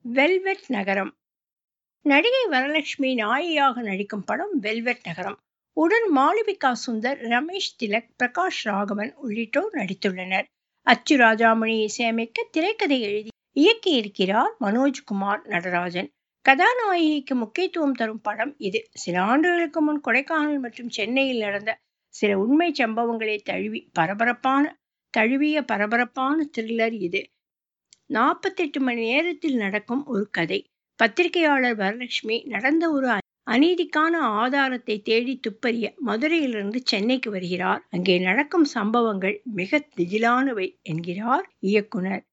velvet நகரம் நடிகை வரலட்சுமி நாயியாக நடிக்கும் படம் வெல்வெட் நகரம் உடன் மாளவிகா சுந்தர் ரமேஷ் திலக் பிரகாஷ் ராகவன் உள்ளிட்டோர் நடித்துள்ளனர் அச்சு ராஜாமணி இசையமைக்க திரைக்கதை எழுதி இயக்கியிருக்கிறார் மனோஜ்குமார் நடராஜன் கதாநாயகிக்கு முக்கியத்துவம் தரும் படம் இது சில ஆண்டுகளுக்கு முன் கொடைக்கானல் மற்றும் சென்னையில் நடந்த சில உண்மை சம்பவங்களை தழுவி பரபரப்பான தழுவிய பரபரப்பான த்ரில்லர் இது நாற்பத்தெட்டு மணி நேரத்தில் நடக்கும் ஒரு கதை பத்திரிகையாளர் வரலட்சுமி நடந்த ஒரு அநீதிக்கான ஆதாரத்தை தேடி துப்பறிய மதுரையிலிருந்து சென்னைக்கு வருகிறார் அங்கே நடக்கும் சம்பவங்கள் மிக திகிலானவை என்கிறார் இயக்குனர்